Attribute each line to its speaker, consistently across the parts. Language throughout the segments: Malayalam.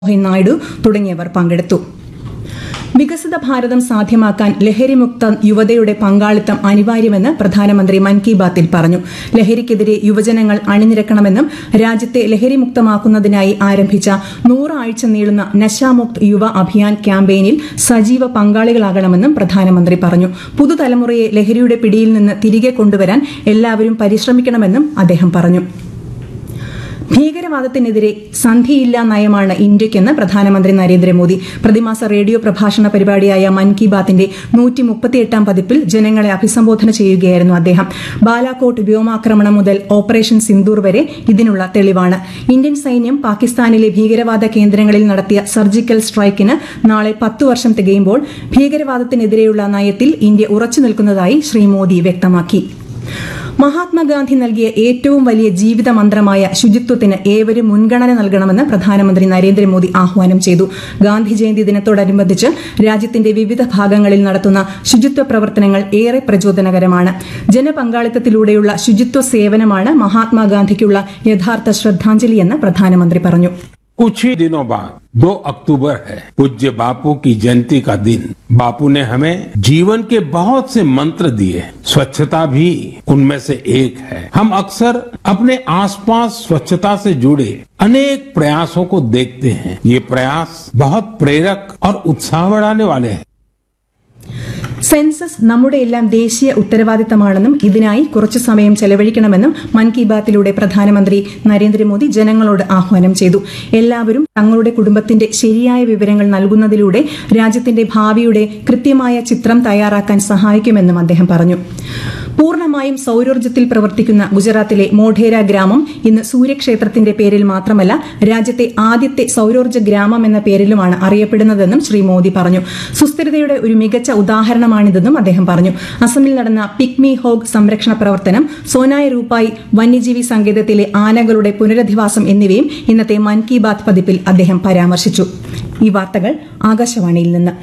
Speaker 1: മോഹൻ നായിഡു തുടങ്ങിയവർ പങ്കെടുത്തു വികസിത ഭാരതം സാധ്യമാക്കാൻ ലഹരിമുക്ത യുവതയുടെ പങ്കാളിത്തം അനിവാര്യമെന്ന് പ്രധാനമന്ത്രി മൻ കി ബാത്തിൽ പറഞ്ഞു ലഹരിക്കെതിരെ യുവജനങ്ങൾ അണിനിരക്കണമെന്നും രാജ്യത്തെ ലഹരിമുക്തമാക്കുന്നതിനായി ആരംഭിച്ച നൂറാഴ്ച നീളുന്ന നശാമുക്ത് യുവ അഭിയാൻ ക്യാമ്പയിനിൽ സജീവ പങ്കാളികളാകണമെന്നും പ്രധാനമന്ത്രി പറഞ്ഞു പുതുതലമുറയെ ലഹരിയുടെ പിടിയിൽ നിന്ന് തിരികെ കൊണ്ടുവരാൻ എല്ലാവരും പരിശ്രമിക്കണമെന്നും അദ്ദേഹം പറഞ്ഞു ഭീകരവാദത്തിനെതിരെ സന്ധിയില്ലാ നയമാണ് ഇന്ത്യക്കെന്ന് പ്രധാനമന്ത്രി നരേന്ദ്രമോദി പ്രതിമാസ റേഡിയോ പ്രഭാഷണ പരിപാടിയായ മൻ കി ബാത്തിന്റെ നൂറ്റി മുപ്പത്തിയെട്ടാം പതിപ്പിൽ ജനങ്ങളെ അഭിസംബോധന ചെയ്യുകയായിരുന്നു അദ്ദേഹം ബാലാകോട്ട് വ്യോമാക്രമണം മുതൽ ഓപ്പറേഷൻ സിന്ദൂർ വരെ ഇതിനുള്ള തെളിവാണ് ഇന്ത്യൻ സൈന്യം പാകിസ്ഥാനിലെ ഭീകരവാദ കേന്ദ്രങ്ങളിൽ നടത്തിയ സർജിക്കൽ സ്ട്രൈക്കിന് നാളെ പത്തു വർഷം തികയുമ്പോൾ ഭീകരവാദത്തിനെതിരെയുള്ള നയത്തിൽ ഇന്ത്യ ഉറച്ചു നിൽക്കുന്നതായി ശ്രീ മോദി വ്യക്തമാക്കി മഹാത്മാഗാന്ധി നൽകിയ ഏറ്റവും വലിയ ജീവിത മന്ത്രമായ ശുചിത്വത്തിന് ഏവരും മുൻഗണന നൽകണമെന്ന് പ്രധാനമന്ത്രി നരേന്ദ്രമോദി ആഹ്വാനം ചെയ്തു ഗാന്ധി ജയന്തി ദിനത്തോടനുബന്ധിച്ച് രാജ്യത്തിന്റെ വിവിധ ഭാഗങ്ങളിൽ നടത്തുന്ന ശുചിത്വ പ്രവർത്തനങ്ങൾ ഏറെ പ്രചോദനകരമാണ് ജനപങ്കാളിത്തത്തിലൂടെയുള്ള ശുചിത്വ സേവനമാണ് മഹാത്മാഗാന്ധിക്കുള്ള യഥാർത്ഥ ശ്രദ്ധാഞ്ജലിയെന്ന് പ്രധാനമന്ത്രി പറഞ്ഞു
Speaker 2: कुछ ही दिनों बाद 2 अक्टूबर है पूज्य बापू की जयंती का दिन बापू ने हमें जीवन के बहुत से मंत्र दिए स्वच्छता भी उनमें से एक है हम अक्सर अपने आसपास स्वच्छता से जुड़े अनेक प्रयासों को देखते हैं ये प्रयास बहुत प्रेरक और उत्साह बढ़ाने वाले हैं
Speaker 1: സെൻസസ് നമ്മുടെ എല്ലാം ദേശീയ ഉത്തരവാദിത്തമാണെന്നും ഇതിനായി കുറച്ചു സമയം ചെലവഴിക്കണമെന്നും മൻ കി ബാത്തിലൂടെ പ്രധാനമന്ത്രി നരേന്ദ്രമോദി ജനങ്ങളോട് ആഹ്വാനം ചെയ്തു എല്ലാവരും തങ്ങളുടെ കുടുംബത്തിന്റെ ശരിയായ വിവരങ്ങൾ നൽകുന്നതിലൂടെ രാജ്യത്തിന്റെ ഭാവിയുടെ കൃത്യമായ ചിത്രം തയ്യാറാക്കാൻ സഹായിക്കുമെന്നും അദ്ദേഹം പറഞ്ഞു പൂർണ്ണമായും സൌരോർജ്ജത്തിൽ പ്രവർത്തിക്കുന്ന ഗുജറാത്തിലെ മോഢേര ഗ്രാമം ഇന്ന് സൂര്യക്ഷേത്രത്തിന്റെ പേരിൽ മാത്രമല്ല രാജ്യത്തെ ആദ്യത്തെ സൌരോർജ്ജ ഗ്രാമം എന്ന പേരിലുമാണ് അറിയപ്പെടുന്നതെന്നും ശ്രീ മോദി പറഞ്ഞു സുസ്ഥിരതയുടെ ഒരു മികച്ച ഉദാഹരണമാണിതെന്നും അദ്ദേഹം പറഞ്ഞു അസമിൽ നടന്ന പിക്മി ഹോഗ് സംരക്ഷണ പ്രവർത്തനം സോനായ രൂപായി വന്യജീവി സങ്കേതത്തിലെ ആനകളുടെ പുനരധിവാസം എന്നിവയും ഇന്നത്തെ മൻ കി ബാത് പതിപ്പിൽ അദ്ദേഹം പരാമർശിച്ചു ഈ വാർത്തകൾ ആകാശവാണിയിൽ നിന്ന്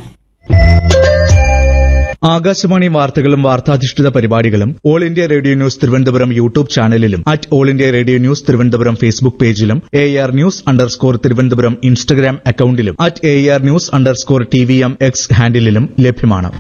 Speaker 3: ആകാശവാണി വാർത്തകളും വാർത്താധിഷ്ഠിത പരിപാടികളും all India radio news Thiruvananthapuram YouTube ചാനലിലും at all India radio news Thiruvananthapuram Facebook പേജിലും A R news underscore Thiruvananthapuram Instagram അക്കൌണ്ടിലും at A R news underscore T V M X ഹാൻഡിലും ലഭ്യമാണ്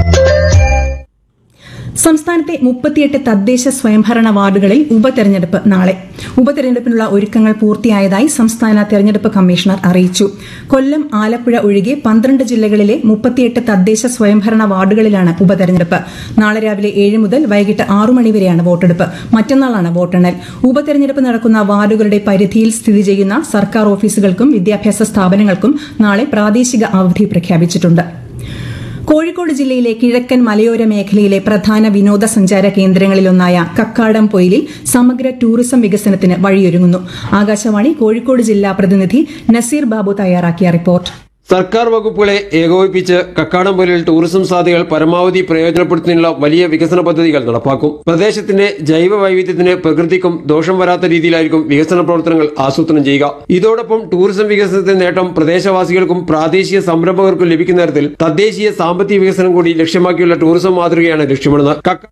Speaker 1: സംസ്ഥാനത്തെ മുപ്പത്തിയെട്ട് തദ്ദേശ സ്വയംഭരണ വാർഡുകളിൽ ഉപതെരഞ്ഞെടുപ്പ് നാളെ ഉപതെരഞ്ഞെടുപ്പിനുള്ള ഒരുക്കങ്ങൾ പൂർത്തിയായതായി സംസ്ഥാന തെരഞ്ഞെടുപ്പ് കമ്മീഷണർ അറിയിച്ചു കൊല്ലം ആലപ്പുഴ ഒഴികെ പന്ത്രണ്ട് ജില്ലകളിലെ മുപ്പത്തിയെട്ട് തദ്ദേശ സ്വയംഭരണ വാർഡുകളിലാണ് ഉപതെരഞ്ഞെടുപ്പ് നാളെ രാവിലെ ഏഴ് മുതൽ വൈകിട്ട് ആറു മണിവരെയാണ് വോട്ടെടുപ്പ് മറ്റന്നാളാണ് വോട്ടെണ്ണൽ ഉപതെരഞ്ഞെടുപ്പ് നടക്കുന്ന വാർഡുകളുടെ പരിധിയിൽ സ്ഥിതി ചെയ്യുന്ന സർക്കാർ ഓഫീസുകൾക്കും വിദ്യാഭ്യാസ സ്ഥാപനങ്ങൾക്കും നാളെ പ്രാദേശിക അവധി പ്രഖ്യാപിച്ചിട്ടുണ്ട് കോഴിക്കോട് ജില്ലയിലെ കിഴക്കൻ മലയോര മേഖലയിലെ പ്രധാന വിനോദസഞ്ചാര കേന്ദ്രങ്ങളിലൊന്നായ കക്കാടം പൊയിലിൽ സമഗ്ര ടൂറിസം വികസനത്തിന് വഴിയൊരുങ്ങുന്നു ആകാശവാണി കോഴിക്കോട് ജില്ലാ പ്രതിനിധി നസീർ ബാബു തയ്യാറാക്കിയ റിപ്പോർട്ട്
Speaker 4: സർക്കാർ വകുപ്പുകളെ ഏകോപിപ്പിച്ച് കക്കാടംപൊലിൽ ടൂറിസം സാധ്യതകൾ പരമാവധി പ്രയോജനപ്പെടുത്തുന്നതിനുള്ള വലിയ വികസന പദ്ധതികൾ നടപ്പാക്കും പ്രദേശത്തിന്റെ ജൈവ വൈവിധ്യത്തിന് പ്രകൃതിക്കും ദോഷം വരാത്ത രീതിയിലായിരിക്കും വികസന പ്രവർത്തനങ്ങൾ ആസൂത്രണം ചെയ്യുക ഇതോടൊപ്പം ടൂറിസം വികസനത്തിന്റെ നേട്ടം പ്രദേശവാസികൾക്കും പ്രാദേശിക സംരംഭകർക്കും ലഭിക്കുന്ന തരത്തിൽ തദ്ദേശീയ സാമ്പത്തിക വികസനം കൂടി ലക്ഷ്യമാക്കിയുള്ള ടൂറിസം മാതൃകയാണ് ലക്ഷ്യമിടുന്നത് കക്ക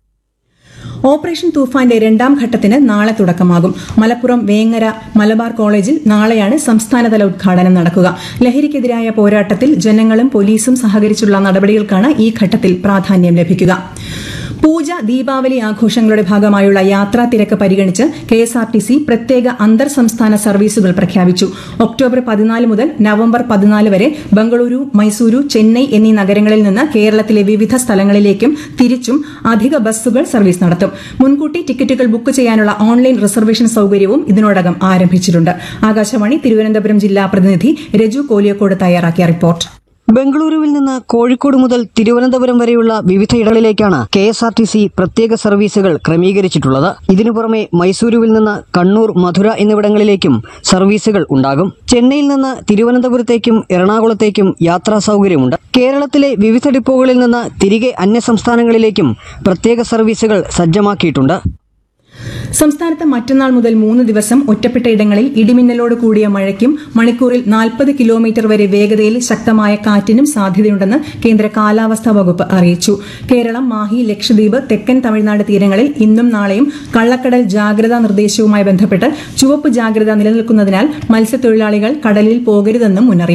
Speaker 1: ഓപ്പറേഷൻ തൂഫാന്റെ രണ്ടാം ഘട്ടത്തിന് നാളെ തുടക്കമാകും മലപ്പുറം വേങ്ങര മലബാർ കോളേജിൽ നാളെയാണ് സംസ്ഥാനതല ഉദ്ഘാടനം നടക്കുക ലഹരിക്കെതിരായ പോരാട്ടത്തിൽ ജനങ്ങളും പോലീസും സഹകരിച്ചുള്ള നടപടികൾക്കാണ് ഈ ഘട്ടത്തിൽ പ്രാധാന്യം ലഭിക്കുക പൂജ ദീപാവലി ആഘോഷങ്ങളുടെ ഭാഗമായുള്ള യാത്രാ തിരക്ക് പരിഗണിച്ച് K S R T C പ്രത്യേക അന്തർ സംസ്ഥാന സർവീസുകൾ പ്രഖ്യാപിച്ചു ഒക്ടോബർ പതിനാല് മുതൽ നവംബർ പതിനാല് വരെ ബംഗളൂരു മൈസൂരു ചെന്നൈ എന്നീ നഗരങ്ങളിൽ നിന്ന് കേരളത്തിലെ വിവിധ സ്ഥലങ്ങളിലേക്കും തിരിച്ചും അധിക ബസ്സുകൾ സർവീസ് നടത്തും മുൻകൂട്ടി ടിക്കറ്റുകൾ ബുക്ക് ചെയ്യാനുള്ള ഓൺലൈൻ റിസർവേഷൻ സൌകര്യവും ഇതിനോടകം ആരംഭിച്ചിട്ടുണ്ട് ആകാശവാണി തിരുവനന്തപുരം ജില്ലാ പ്രതിനിധി രജു കോലിയക്കോട് തയ്യാറാക്കിയ റിപ്പോർട്ട്
Speaker 5: ബംഗളൂരുവിൽ നിന്ന് കോഴിക്കോട് മുതൽ തിരുവനന്തപുരം വരെയുള്ള വിവിധയിടങ്ങളിലേക്കാണ് K S R T C പ്രത്യേക സർവീസുകൾ ക്രമീകരിച്ചിട്ടുള്ളത് ഇതിനു പുറമെ മൈസൂരുവിൽ നിന്ന് കണ്ണൂർ മധുര എന്നിവിടങ്ങളിലേക്കും സർവീസുകൾ ഉണ്ടാകും ചെന്നൈയിൽ നിന്ന് തിരുവനന്തപുരത്തേക്കും എറണാകുളത്തേക്കും യാത്രാ സൗകര്യമുണ്ട് കേരളത്തിലെ വിവിധ ഡിപ്പോകളിൽ നിന്ന് തിരികെ അന്യസംസ്ഥാനങ്ങളിലേക്കും പ്രത്യേക സർവീസുകൾ സജ്ജമാക്കിയിട്ടുണ്ട്
Speaker 1: സംസ്ഥാനത്ത് മറ്റന്നാൾ മുതൽ മൂന്ന് ദിവസം ഒറ്റപ്പെട്ട ഇടങ്ങളിൽ ഇടിമിന്നലോട് കൂടിയ മഴയ്ക്കും മണിക്കൂറിൽ നാൽപ്പത് കിലോമീറ്റർ വരെ വേഗതയിൽ ശക്തമായ കാറ്റിനും സാധ്യതയുണ്ടെന്ന് കേന്ദ്ര കാലാവസ്ഥാ വകുപ്പ് അറിയിച്ചു കേരളം മാഹി ലക്ഷദ്വീപ് തെക്കൻ തമിഴ്നാട് തീരങ്ങളിൽ ഇന്നും നാളെയും കള്ളക്കടൽ ജാഗ്രതാ നിർദ്ദേശവുമായി ബന്ധപ്പെട്ട് ചുവപ്പ് ജാഗ്രത നിലനിൽക്കുന്നതിനാൽ മത്സ്യത്തൊഴിലാളികൾ കടലിൽ പോകരുതെന്നും മുന്നറിയിപ്പ്